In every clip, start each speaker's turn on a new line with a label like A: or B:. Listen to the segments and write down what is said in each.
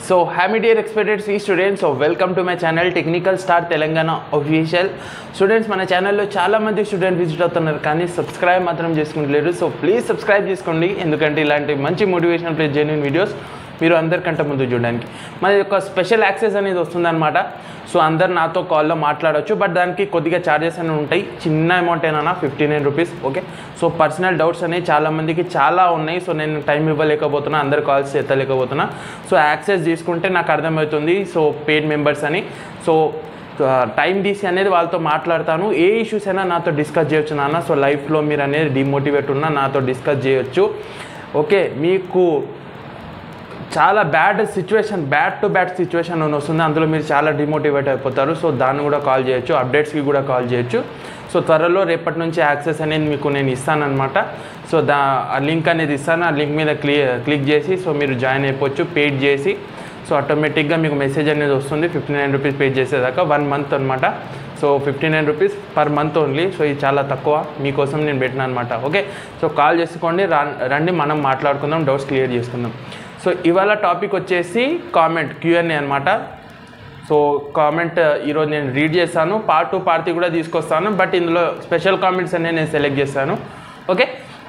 A: so హ్యామీ dear expected సి students so welcome to my channel technical star Telangana official students మన ఛానల్లో చాలా మంది స్టూడెంట్ విజిట్ అవుతున్నారు కానీ సబ్స్క్రైబ్ మాత్రం చేసుకుంటలేరు సో ప్లీజ్ సబ్స్క్రైబ్ చేసుకోండి ఎందుకంటే ఇలాంటి మంచి మోటివేషన్ ప్లస్ జెన్యున్ వీడియోస్ మీరు అందరికంటే ముందు చూడడానికి మన యొక్క స్పెషల్ యాక్సెస్ అనేది వస్తుందన్నమాట సో అందరు నాతో కాల్లో మాట్లాడవచ్చు బట్ దానికి కొద్దిగా ఛార్జెస్ అనేవి ఉంటాయి చిన్న అమౌంట్ అయినా fifty nine rupees okay so personal doubts అనేవి చాలా మందికి చాలా ఉన్నాయి సో నేను టైం ఇవ్వలేకపోతున్నా అందరు కాల్స్ ఎత్తలేకపోతున్నా సో యాక్సెస్ తీసుకుంటే నాకు అర్థమవుతుంది సో పెయిడ్ మెంబర్స్ అని సో టైం తీసి అనేది వాళ్ళతో మాట్లాడతాను ఏ ఇష్యూస్ అయినా నాతో డిస్కస్ చేయొచ్చు నాన్న సో లైఫ్లో మీరు అనేది డిమోటివేట్ ఉన్నా నాతో డిస్కస్ చేయొచ్చు ఓకే మీకు చాలా bad situation bad to bad situation అని వస్తుంది అందులో మీరు చాలా డిమోటివేట్ అయిపోతారు సో దాన్ని కూడా కాల్ చేయొచ్చు అప్డేట్స్కి కూడా కాల్ చేయొచ్చు సో త్వరలో రేపటి నుంచి యాక్సెస్ అనేది మీకు నేను ఇస్తానన్నమాట సో దా ఆ లింక్ అనేది ఇస్తాను ఆ లింక్ మీద క్లి క్లిక్ చేసి సో మీరు జాయిన్ అయిపోవచ్చు పేడ్ చేసి సో ఆటోమేటిక్గా మీకు మెసేజ్ అనేది వస్తుంది ఫిఫ్టీ నైన్ రూపీస్ పే చేసేదాకా వన్ మంత్ అనమాట so fifty nine rupees per month only so ఇది చాలా తక్కువ మీకోసం నేను పెట్టిన అనమాట ఓకే సో కాల్ చేసుకోండి రా- రండి మనం మాట్లాడుకుందాం డౌట్స్ క్లియర్ చేసుకుందాం సో ఇవాళ టాపిక్ వచ్చేసి కామెంట్ క్యూఎన్ఏ అనమాట సో కామెంట్ ఈరోజు నేను రీడ్ చేస్తాను పార్ట్ టూ పార్ట్ త్రీ కూడా తీసుకొస్తాను బట్ ఇందులో స్పెషల్ కామెంట్స్ అనేవి నేను సెలెక్ట్ చేస్తాను ఓకే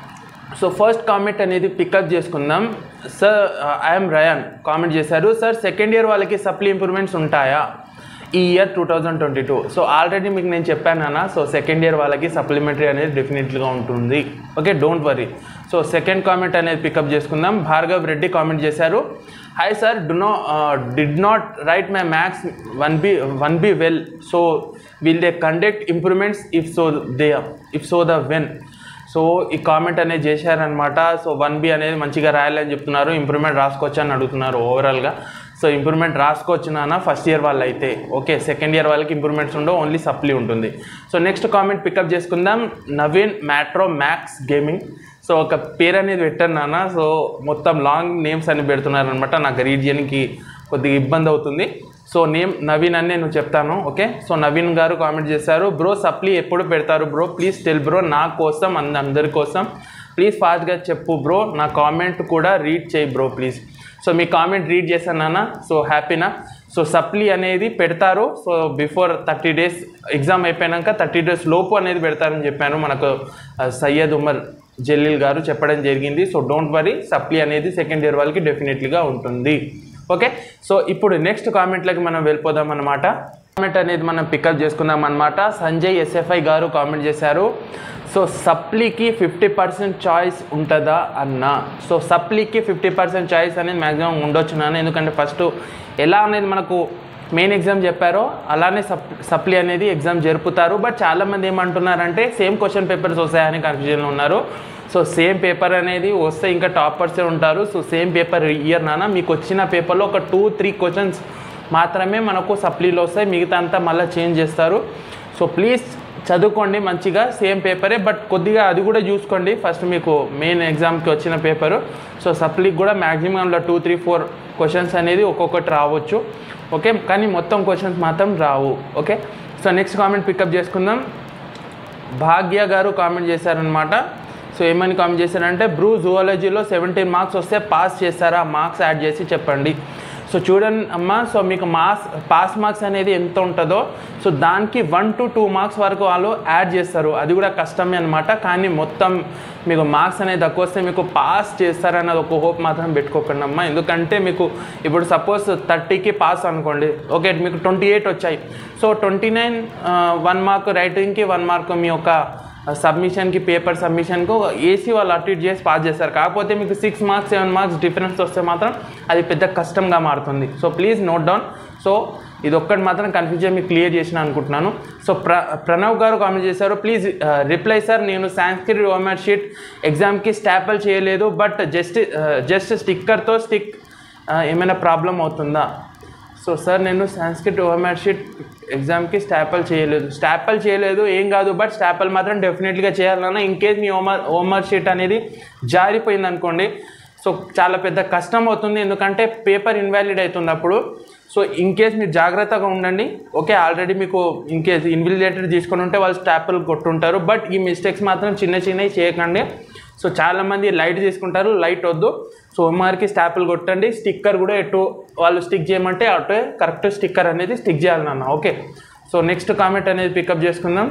A: సో ఫస్ట్ కామెంట్ అనేది పికప్ చేసుకుందాం సార్ ఐఎమ్ రయాన్ కామెంట్ చేశారు సార్ సెకండ్ ఇయర్ వాళ్ళకి సప్లీ ఇంప్రూవ్మెంట్స్ ఉంటాయా ఈ year two thousand twenty two so already మీకు నేను చెప్పాను అన్న సో సెకండ్ ఇయర్ వాళ్ళకి సప్లిమెంటరీ అనేది డెఫినెట్లీగా ఉంటుంది okay don't worry so second comment అనేది పికప్ చేసుకుందాం భార్గవ్ రెడ్డి కామెంట్ చేశారు hi sir do no did not write my maths one B one B well so will they conduct improvements if so they if so the when so ఈ comment అనేది చేశారనమాట so one B అనేది మంచిగా రాయాలని చెప్తున్నారు improvement రాసుకోవచ్చు అని అడుగుతున్నారు ఓవరాల్గా సో ఇంప్రూవ్మెంట్ రాసుకోవచ్చు నాన్న ఫస్ట్ ఇయర్ వాళ్ళు అయితే ఓకే సెకండ్ ఇయర్ వాళ్ళకి ఇంప్రూవ్మెంట్స్ ఉండవు ఓన్లీ సప్లీ ఉంటుంది సో నెక్స్ట్ కామెంట్ పికప్ చేసుకుందాం Naveen metro max gaming so ఒక పేరు అనేది పెట్టాను నాన్న సో మొత్తం లాంగ్ నేమ్స్ అని పెడుతున్నారు అనమాట నాకు రీడ్ చేయడానికి కొద్దిగా ఇబ్బంది అవుతుంది సో నేమ్ నవీన్ అని నేను చెప్తాను ఓకే సో నవీన్ గారు కామెంట్ చేశారు బ్రో సప్లీ ఎప్పుడు పెడతారు బ్రో ప్లీజ్ టెల్ బ్రో నా కోసం అంద అందరి కోసం ప్లీజ్ ఫాస్ట్గా చెప్పు బ్రో నా కామెంట్ కూడా రీడ్ చేయి బ్రో ప్లీజ్ సో మీ కామెంట్ రీడ్ చేశాను నాన్న సో హ్యాపీనా సో సప్లీ అనేది పెడతారు so before thirty days exam అయిపోయాక థర్టీ డేస్ లోపు అనేది పెడతారని చెప్పాను మనకు ఆ, సయ్యద్ ఉమర్ జలీల్ గారు చెప్పడం జరిగింది సో డోంట్ వరీ సప్లీ అనేది సెకండ్ ఇయర్ వాళ్ళకి డెఫినెట్లీగా ఉంటుంది ఓకే సో ఇప్పుడు నెక్స్ట్ కామెంట్లకి మనం వెళ్ళిపోదాం అనమాట కామెంట్ అనేది మనం పికప్ చేసుకుందాం అనమాట సంజయ్ ఎస్ఎఫ్ఐ గారు కామెంట్ చేశారు సో సప్లీకి ఫిఫ్టీ పర్సెంట్ చాయిస్ ఉంటుందా అన్న సో సప్లీకి ఫిఫ్టీ పర్సెంట్ చాయిస్ అనేది మ్యాక్సిమం ఉండొచ్చు నాన్న ఎందుకంటే ఫస్ట్ ఎలా అనేది మనకు మెయిన్ ఎగ్జామ్ చెప్పారో అలానే సప్ సప్లీ అనేది ఎగ్జామ్ జరుపుతారు బట్ చాలామంది ఏమంటున్నారంటే సేమ్ క్వశ్చన్ పేపర్స్ వస్తాయని కన్ఫ్యూజన్లో ఉన్నారు సో సేమ్ పేపర్ అనేది వస్తే ఇంకా టాపర్సే ఉంటారు సో సేమ్ పేపర్ ఇయర్ నాన్న మీకు వచ్చిన పేపర్లో ఒక టూ త్రీ క్వశ్చన్స్ మాత్రమే మనకు సప్లీలో వస్తాయి మిగతా అంతా మళ్ళీ చేంజ్ చేస్తారు సో ప్లీజ్ చదువుకోండి మంచిగా సేమ్ పేపరే బట్ కొద్దిగా అది కూడా చూసుకోండి ఫస్ట్ మీకు మెయిన్ ఎగ్జామ్కి వచ్చిన పేపరు సో సప్లీకి కూడా మ్యాక్సిమంలో టూ త్రీ ఫోర్ క్వశ్చన్స్ అనేది ఒక్కొక్కటి రావచ్చు ఓకే కానీ మొత్తం క్వశ్చన్స్ మాత్రం రావు okay so next comment pick up చేసుకుందాం భాగ్య గారు కామెంట్ చేశారనమాట సో ఏమని కామెంట్ చేశారంటే బ్రూ జువాలజీలో సెవెంటీన్ మార్క్స్ వస్తే పాస్ చేస్తారా మార్క్స్ యాడ్ చేసి చెప్పండి సో చూడండి అమ్మా సో మీకు మార్క్స్ పాస్ మార్క్స్ అనేది ఎంత ఉంటుందో సో దానికి వన్ టు టూ మార్క్స్ వరకు వాళ్ళు యాడ్ చేస్తారు అది కూడా కష్టమే అనమాట కానీ మొత్తం మీకు మార్క్స్ అనేది తక్కువ వస్తే మీకు పాస్ చేస్తారన్నది ఒక హోప్ మాత్రం పెట్టుకోకండి అమ్మా ఎందుకంటే మీకు ఇప్పుడు సపోజ్ థర్టీకి పాస్ అనుకోండి ఓకే మీకు ట్వంటీ ఎయిట్ వచ్చాయి so twenty nine one mark రైటింగ్కి వన్ మార్క్ మీ యొక్క సబ్మిషన్కి పేపర్ సబ్మిషన్కు ఏసీ వాళ్ళు అటు ఇటు చేసి పాస్ చేస్తారు కాకపోతే మీకు six marks seven marks difference వస్తే మాత్రం అది పెద్ద కష్టంగా మారుతుంది so please note down so ఇది ఒక్కటి మాత్రం కన్ఫ్యూజన్ మీకు క్లియర్ చేసిన అనుకుంటున్నాను సో ప్ర ప్రణవ్ గారు కామెంట్ చేశారు ప్లీజ్ రిప్లై సార్ నేను సాంస్క్రిట్ ఓమర్ షీట్ ఎగ్జామ్కి స్టాపల్ చేయలేదు బట్ జస్ట్ జస్ట్ స్టిక్కర్తో స్టిక్ ఏమైనా ప్రాబ్లం అవుతుందా సో సార్ నేను సాంస్క్రిట్ ఓమర్ షీట్ ఎగ్జామ్కి స్టాపల్ చేయలేదు స్టాపల్ చేయలేదు ఏం కాదు బట్ స్టాపల్ మాత్రం డెఫినెట్గా చేయాలన్నా ఇన్ కేస్ మీ ఓమర్ ఓమర్ షీట్ అనేది జారిపోయింది అనుకోండి సో చాలా పెద్ద కష్టం అవుతుంది ఎందుకంటే పేపర్ ఇన్వాలిడ్ అవుతుంది అప్పుడు సో ఇన్ కేస్ మీరు జాగ్రత్తగా ఉండండి ఓకే ఆల్రెడీ మీకు ఇన్ కేస్ ఇన్విజిలేటర్ తీసుకొని ఉంటే వాళ్ళు స్టాపల్ కొట్టుంటారు బట్ ఈ మిస్టేక్స్ మాత్రం చిన్న చిన్నవి చేయకండి సో చాలామంది లైట్ తీసుకుంటారు లైట్ వద్దు సో ఎంఆర్కి స్టాపులు కొట్టండి స్టిక్కర్ కూడా ఎటు వాళ్ళు స్టిక్ చేయమంటే అటే కరెక్ట్ స్టిక్కర్ అనేది స్టిక్ చేయాలి నాన్న ఓకే సో నెక్స్ట్ కామెంట్ అనేది పికప్ చేసుకుందాం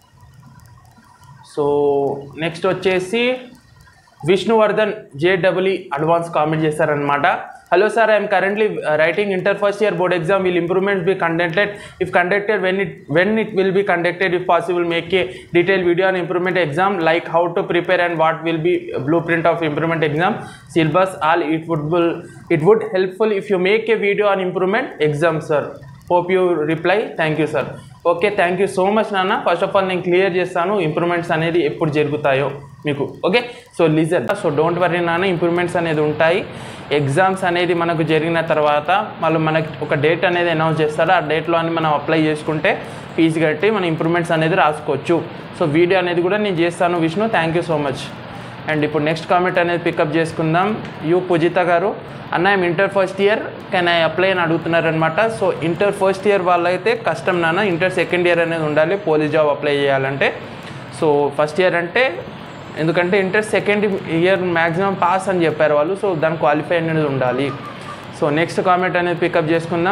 A: సో నెక్స్ట్ వచ్చేసి విష్ణువర్ధన్ జేడబ్ల్యూ అడ్వాన్స్ కామెంట్ చేశారనమాట hello sir I'm currently writing inter first year board exam will improvement be conducted if conducted when it when it will be conducted if possible make a detail video on improvement exam like how to prepare and what will be blueprint of improvement exam syllabus all it would it would helpful if you make a video on improvement exam sir hope you reply thank you sir okay thank you so much నాన్న first of all నేను clear చేస్తాను improvements అనేది ఎప్పుడు జరుగుతాయో మీకు okay so listen so don't worry నాన్న improvements అనేది ఉంటాయి ఎగ్జామ్స్ అనేది మనకు జరిగిన తర్వాత వాళ్ళు మనకి ఒక డేట్ అనేది అనౌన్స్ చేస్తారు ఆ డేట్లో అని మనం అప్లై చేసుకుంటే ఫీజు కట్టి మన ఇంప్రూవ్మెంట్స్ అనేది రాసుకోవచ్చు సో వీడియో అనేది కూడా నేను చేస్తాను Vishnu thank you so much and ఇప్పుడు నెక్స్ట్ కామెంట్ అనేది పికప్ చేసుకుందాం యు పూజిత గారు అన్న I'm inter first year can I apply అని అడుగుతున్నారనమాట సో ఇంటర్ ఫస్ట్ ఇయర్ వాళ్ళైతే కష్టం నాన్న ఇంటర్ సెకండ్ ఇయర్ అనేది ఉండాలి పోలీస్ జాబ్ అప్లై చేయాలంటే సో ఫస్ట్ ఇయర్ అంటే ఎందుకంటే inter second year maximum pass అని చెప్పారు వాళ్ళు సో దాని క్వాలిఫై అనేది ఉండాలి సో నెక్స్ట్ కామెంట్ అనేది పికప్ చేసుకుందాం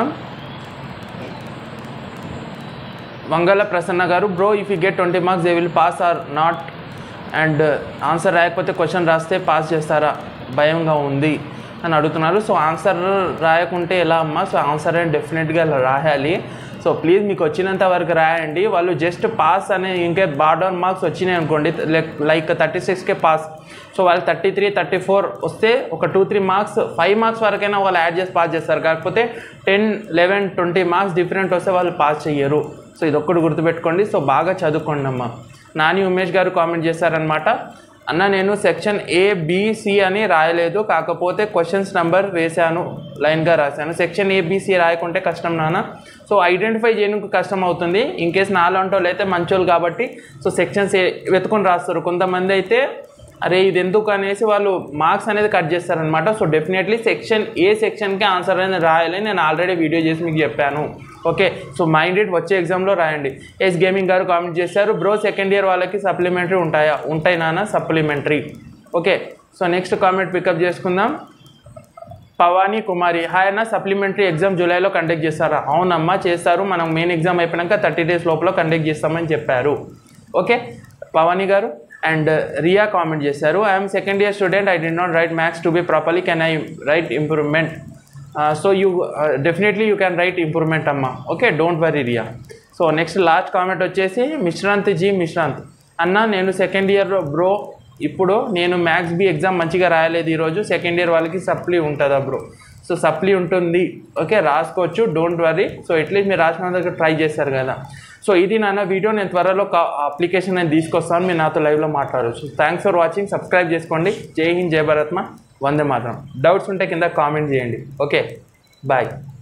A: వంగల ప్రసన్న గారు bro if you get twenty marks they will pass or not and answer రాయకపోతే క్వశ్చన్ రాస్తే పాస్ చేస్తారా భయంగా ఉంది అని అడుగుతున్నారు సో ఆన్సర్ రాయకుంటే ఎలా అమ్మా సో ఆన్సర్ అని డెఫినెట్గా రాయాలి సో ప్లీజ్ మీకు వచ్చినంత వరకు రాయండి వాళ్ళు జస్ట్ పాస్ అనే ఇంకే బార్డౌన్ మార్క్స్ వచ్చినాయి అనుకోండి లైక్ థర్టీ సిక్స్కే పాస్ సో వాళ్ళు థర్టీ త్రీ థర్టీ ఫోర్ వస్తే ఒక two three marks five marks వరకైనా వాళ్ళు యాడ్ చేసి పాస్ చేస్తారు కాకపోతే ten eleven twenty marks different వస్తే వాళ్ళు పాస్ చెయ్యరు సో ఇది ఒక్కటి గుర్తుపెట్టుకోండి సో బాగా చదువుకోండి అమ్మా నాని ఉమేష్ గారు కామెంట్ చేశారనమాట అన్న నేను సెక్షన్ ఏ బీసీ అని రాయలేదు కాకపోతే క్వశ్చన్స్ నెంబర్ వేశాను లైన్గా రాశాను సెక్షన్ ఏ బీసీ రాయకుంటే కష్టం నాన్న సో ఐడెంటిఫై చేయడానికి కష్టం అవుతుంది ఇన్ కేస్ నాలాంటి వాళ్ళు అయితే మంచోళ్ళు కాబట్టి సో సెక్షన్స్ ఏ వెతుకొని రాస్తారు కొంతమంది అయితే అరే ఇది ఎందుకు అనేసి వాళ్ళు మార్క్స్ అనేది కట్ చేస్తారనమాట సో డెఫినెట్లీ సెక్షన్ ఏ సెక్షన్కి ఆన్సర్ అనేది రాయాలి నేను ఆల్రెడీ వీడియో చేసి మీకు చెప్పాను ఓకే సో మైండెడ్ వచ్చే ఎగ్జామ్లో రాయండి ఎస్ గేమింగ్ గారు కామెంట్ చేశారు బ్రో సెకండ్ ఇయర్ వాళ్ళకి సప్లిమెంటరీ ఉంటాయా ఉంటాయి నాన్న supplementary okay so next comment pick up చేసుకుందాం పవాని కుమారి హాయ్ అన్న సప్లిమెంటరీ ఎగ్జామ్ జూలైలో కండక్ట్ చేస్తారా అవునమ్మా చేస్తారు మనం మెయిన్ ఎగ్జామ్ అయిపోయాక థర్టీ డేస్ లోపల కండక్ట్ చేస్తామని చెప్పారు ఓకే పవాని గారు అండ్ రియా కామెంట్ చేశారు I'm second year student I did not write maths to be properly can I write improvement so you definitely you can write improvement అమ్మా okay don't worry Riya so next last comment వచ్చేసి Mishrant G మిశ్రాంత్ అన్న నేను second year bro ఇప్పుడు నేను maths B exam మంచిగా రాయలేదు ఈరోజు second year వాళ్ళకి సప్లీ ఉంటుందా బ్రో సో సప్లీ ఉంటుంది ఓకే రాసుకోవచ్చు డోంట్ వరీ సో అట్లీస్ట్ మీరు రాసినందుకు ట్రై చేస్తారు కదా సో ఇది నాన్న వీడియో నేను త్వరలో అప్లికేషన్ నేను తీసుకొస్తాను మీరు నాతో లైవ్లో మాట్లాడవచ్చు థ్యాంక్స్ ఫర్ వాచింగ్ సబ్స్క్రైబ్ చేసుకోండి జై హింద్ జై భారత్మ వందే మాత్రం డౌట్స్ ఉంటే కింద కామెంట్ చేయండి ఓకే బాయ్